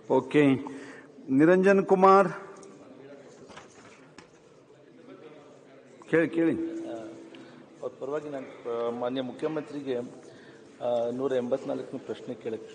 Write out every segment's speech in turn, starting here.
Okay Niranjan Kumar ಕೇಳಿ ಕೇಳಿ ಅವ್ರ ಪರವಾಗಿ ನಾನು ಆ, ಮಾನ್ಯ ಮುಖ್ಯಮಂತ್ರಿಗೆ ಆ, ನೂರ ಎಂಬತ್ನಾಲ್ಕನೇ ಪ್ರಶ್ನೆ ಕೇಳಕ್ಕೆ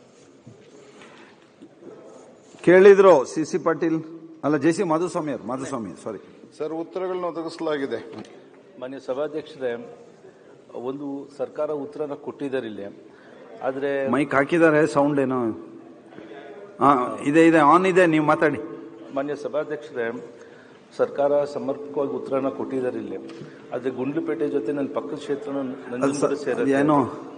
ಕೇಳಿದ್ರು ಸಿ ಸಿ ಪಾಟೀಲ್ ಅಲ್ಲ ಜೆ ಸಿ ಮಾಧುಸ್ವಾಮಿ ಅವರು ಮಾಧುಸ್ವಾಮಿ ಸಾರಿ ಸರ್ ಉತ್ತರಗಳನ್ನ ಒದಗಿಸಲಾಗಿದೆ ಮಾನ್ಯ ಸಭಾಧ್ಯಕ್ಷರೇ ಒಂದು ಸರ್ಕಾರ ಉತ್ತರನ ಕೊಟ್ಟಿದ್ದಾರೆ ಇಲ್ಲಿ ಆದರೆ ಮೈಕ್ ಹಾಕಿದ್ದಾರೆ ಸೌಂಡ್ ಏನೋ ಹಾ ಇದೆ ಇದೆ ಆನ್ ಇದೆ ನೀವು ಮಾತಾಡಿ ಮಾನ್ಯ ಸಭಾಧ್ಯಕ್ಷರೇ ಸರ್ಕಾರ ಸಮರ್ಪಕವಾಗಿ ಉತ್ತರನ ಕೊಟ್ಟಿದ್ದಾರೆ ಇಲ್ಲಿ ಆದರೆ ಗುಂಡ್ಲುಪೇಟೆ ಜೊತೆ ನನ್ನ ಪಕ್ಕದ ಕ್ಷೇತ್ರನ ಅದು ನಂಜನಗೂಡು ಸ- ಸೇರುತ್ತೆ ಏನೋ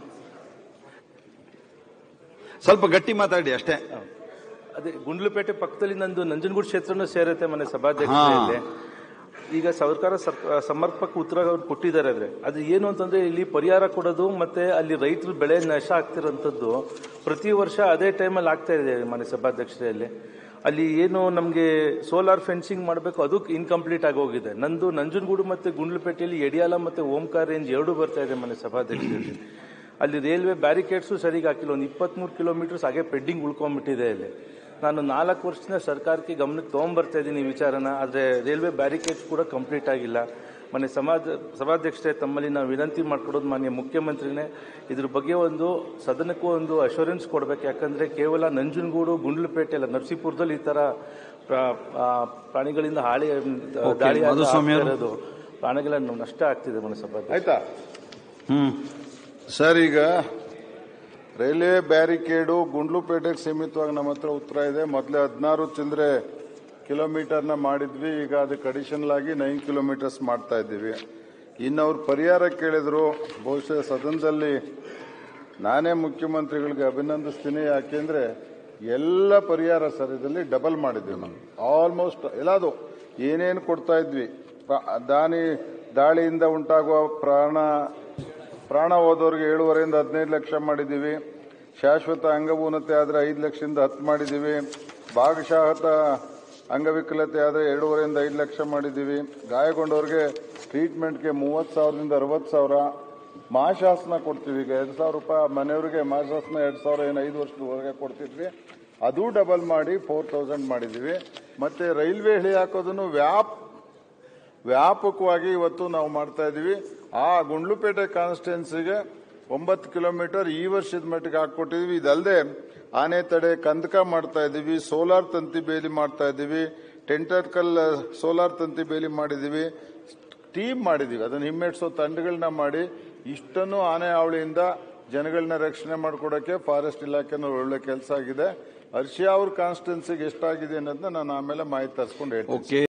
ಸ್ವಲ್ಪ ಗಟ್ಟಿ ಮಾತಾಡಿ ಅಷ್ಟೇ ಅದೇ ಗುಂಡ್ಲುಪೇಟೆ ಪಕ್ಕದಲ್ಲಿ ನಂದು ನಂಜನಗೂಡು ಕ್ಷೇತ್ರನೂ ಸೇರುತ್ತೆ ಮನೆ ಸಭಾಧ್ಯಕ್ಷರಲ್ಲಿ ಈಗ ಸರ್ಕಾರ ಸರ್ಕ- ಸಮರ್ಪಕ ಉತ್ತರ ಅವ್ರು ಕೊಟ್ಟಿದ್ದಾರೆ ಆದ್ರೆ ಅದು ಏನು ಅಂತಂದ್ರೆ ಇಲ್ಲಿ ಪರಿಹಾರ ಕೊಡೋದು ಮತ್ತೆ ಅಲ್ಲಿ ರೈತರು ಬೆಳೆ ನಾಶ ಆಗ್ತಿರೋಂಥದ್ದು ಪ್ರತಿ ವರ್ಷ ಅದೇ ಟೈಮಲ್ಲಿ ಆಗ್ತಾ ಇದೆ ಮನೆ ಸಭಾಧ್ಯಕ್ಷರಲ್ಲಿ ಅಲ್ಲಿ ಏನು ನಮಗೆ ಸೋಲಾರ್ ಫೆನ್ಸಿಂಗ್ ಮಾಡಬೇಕು ಅದು ಇನ್ಕಂಪ್ಲೀಟ್ ಆಗಿ ಹೋಗಿದೆ ನಂದು ನಂಜನಗೂಡು ಮತ್ತೆ ಗುಂಡ್ಲುಪೇಟೆಯಲ್ಲಿ ಎಡಿಯಾಲ ಮತ್ತೆ ಓಂಕಾರ ರೇಂಜ್ ಎರಡೂ ಬರ್ತಾ ಇದೆ ಮನೆ ಸಭಾಧ್ಯಕ್ಷರಲ್ಲಿ ಅಲ್ಲಿ ರೈಲ್ವೆ ಬ್ಯಾರಿಕೇಡ್ಸು ಸರಿಗೆ ಹಾಕಿಲ್ಲ ಒಂದು ಇಪ್ಪತ್ಮೂರು ಕಿಲೋಮೀಟರ್ಸ್ ಹಾಗೆ ಪೆಂಡಿಂಗ್ ಉಳ್ಕೊಂಡ್ಬಿಟ್ಟಿದೆ ಇಲ್ಲಿ ನಾನು ನಾಲ್ಕು ವರ್ಷದಿಂದ ಸರ್ಕಾರಕ್ಕೆ ಗಮನಕ್ಕೆ ತೊಗೊಂಬರ್ತಾ ಇದ್ದೀನಿ ಈ ವಿಚಾರನ ಆದರೆ ರೈಲ್ವೆ ಬ್ಯಾರಿಕೇಡ್ಸ್ ಕೂಡ ಕಂಪ್ಲೀಟ್ ಆಗಿಲ್ಲ ಮೊನ್ನೆ ಸಮಾಜ ಸಭಾಧ್ಯಕ್ಷರೇ ತಮ್ಮಲ್ಲಿ ನಾವು ವಿನಂತಿ ಮಾಡ್ಕೊಡೋದು ಮಾನ್ಯ ಮುಖ್ಯಮಂತ್ರಿನೇ ಇದ್ರ ಬಗ್ಗೆ ಒಂದು ಸದನಕ್ಕೂ ಒಂದು ಅಶ್ಯೂರೆನ್ಸ್ ಕೊಡಬೇಕು ಯಾಕಂದ್ರೆ ಕೇವಲ ನಂಜನಗೂಡು ಗುಂಡ್ಲುಪೇಟೆ ಅಲ್ಲ ನರಸೀಪುರದಲ್ಲಿ ಈ ತರ ಪ್ರಾ- ಆ, ಪ್ರಾಣಿಗಳಿಂದ ಹಾಳಿ ದಾಳಿ ಆಗ್ತಾ ಮಾಧುಸ್ವಾಮಿ ಅವರು. ಇರೋದು ಪ್ರಾಣಿಗಳ ನಷ್ಟ ಆಗ್ತಿದೆ ಮನೆ ಸಭಾಧ್ಯಕ್ಷ ಆಯ್ತಾ ಹ್ಮ್ ಸರ್ ಈಗ ರೈಲ್ವೆ ಬ್ಯಾರಿಕೇಡು ಗುಂಡ್ಲುಪೇಟೆಗೆ ಸೀಮಿತವಾಗಿ ನಮ್ಮ ಹತ್ರ ಉತ್ತರ ಇದೆ ಮೊದಲೇ ಹದಿನಾರು ಚಿಲ್ಲರೆ ಕಿಲೋಮೀಟರ್ನ ಮಾಡಿದ್ವಿ ಈಗ ಅದಕ್ಕೆ ಅಡಿಷನಲ್ ಆಗಿ ನೈನ್ ಕಿಲೋಮೀಟರ್ಸ್ ಮಾಡ್ತಾ ಇದ್ದೀವಿ ಇನ್ನು ಅವ್ರು ಪರಿಹಾರ ಕೇಳಿದ್ರು ಬಹುಶಃ ಸದನದಲ್ಲಿ ನಾನೇ ಮುಖ್ಯಮಂತ್ರಿಗಳಿಗೆ ಅಭಿನಂದಿಸ್ತೀನಿ ಯಾಕೆಂದ್ರೆ ಎಲ್ಲ ಪರಿಹಾರ ಸರ್ ಇದರಲ್ಲಿ ಡಬಲ್ ಮಾಡಿದ್ವಿ ನಾವು ಆಲ್ಮೋಸ್ಟ್ ಎಲ್ಲದು ಏನೇನು ಕೊಡ್ತಾ ಇದ್ವಿ ಪ್ರ- ದಾನಿ ದಾಳಿಯಿಂದ ಉಂಟಾಗುವ ಪ್ರಾಣ ಪ್ರಾಣ ಹೋದವ್ರಿಗೆ ಏಳುವರೆಯಿಂದ ಹದಿನೈದು ಲಕ್ಷ ಮಾಡಿದ್ದೀವಿ ಶಾಶ್ವತ ಅಂಗಪೂರ್ಣತೆ ಆದರೆ ಐದು ಲಕ್ಷದಿಂದ ಹತ್ತು ಮಾಡಿದ್ದೀವಿ ಭಾಗಶಃತ ಅಂಗವಿಕಲತೆ ಆದರೆ ಎರಡೂವರೆಯಿಂದ ಐದು ಲಕ್ಷ ಮಾಡಿದ್ದೀವಿ ಗಾಯಗೊಂಡವ್ರಿಗೆ ಟ್ರೀಟ್ಮೆಂಟ್ಗೆ ಮೂವತ್ತು ಸಾವಿರದಿಂದ ಅರವತ್ತು ಸಾವಿರ ಮಾಶಾಸನ ಕೊಡ್ತೀವಿ ಈಗ ಎರಡು ಸಾವಿರ ರೂಪಾಯಿ ಮನೆಯವ್ರಿಗೆ ಮಾಶಾಸನ ಎರಡು ಸಾವಿರ ಏನು ಐದು ವರ್ಷದವರೆಗೆ ಕೊಡ್ತಿದ್ವಿ ಅದು ಡಬಲ್ ಮಾಡಿ ಫೋರ್ ತೌಸಂಡ್ ಮಾಡಿದ್ದೀವಿ ಮತ್ತೆ ರೈಲ್ವೆ ಹಳಿ ಹಾಕೋದನ್ನು ವ್ಯಾಪ್ ವ್ಯಾಪಕವಾಗಿ ಇವತ್ತು ನಾವು ಮಾಡ್ತಾ ಇದ್ದೀವಿ ಆ ಗುಂಡ್ಲುಪೇಟೆ ಕಾನ್ಸ್ಟಿಟ್ಯೂನ್ಸಿಗೆ ಒಂಬತ್ತು ಕಿಲೋಮೀಟರ್ ಈ ವರ್ಷದ ಮಟ್ಟಿಗೆ ಹಾಕೊಟ್ಟಿದ್ವಿ ಇದಲ್ಲದೆ ಆನೆ ತಡೆ ಕಂದಕ ಮಾಡ್ತಾ ಇದ್ದೀವಿ ಸೋಲಾರ್ ತಂತಿ ಬೇಲಿ ಮಾಡ್ತಾ ಇದ್ದೀವಿ ಟೆಂಟರ್ಕಲ್ ಸೋಲಾರ್ ತಂತಿ ಬೇಲಿ ಮಾಡಿದ್ದೀವಿ ಟೀಮ್ ಮಾಡಿದ್ದೀವಿ ಅದನ್ನು ಹಿಮ್ಮೆಟ್ಸೋ ತಂಡಗಳನ್ನ ಮಾಡಿ ಇಷ್ಟನ್ನು ಆನೆ ಹಾವಳಿಯಿಂದ ಜನಗಳನ್ನ ರಕ್ಷಣೆ ಮಾಡಿಕೊಡೋಕೆ ಫಾರೆಸ್ಟ್ ಇಲಾಖೆನ ಒಳ್ಳೆ ಕೆಲಸ ಆಗಿದೆ ಹರ್ಷಿಯಾ ಅವ್ರ ಕಾನ್ಸ್ಟಿಟ್ಯೂನ್ಸಿಗೆ ಎಷ್ಟಾಗಿದೆ ಅನ್ನೋದನ್ನ ನಾನು ಆಮೇಲೆ ಮಾಹಿತಿ ತರಿಸ್ಕೊಂಡು ಹೇಳ್ತೀನಿ ಓಕೆ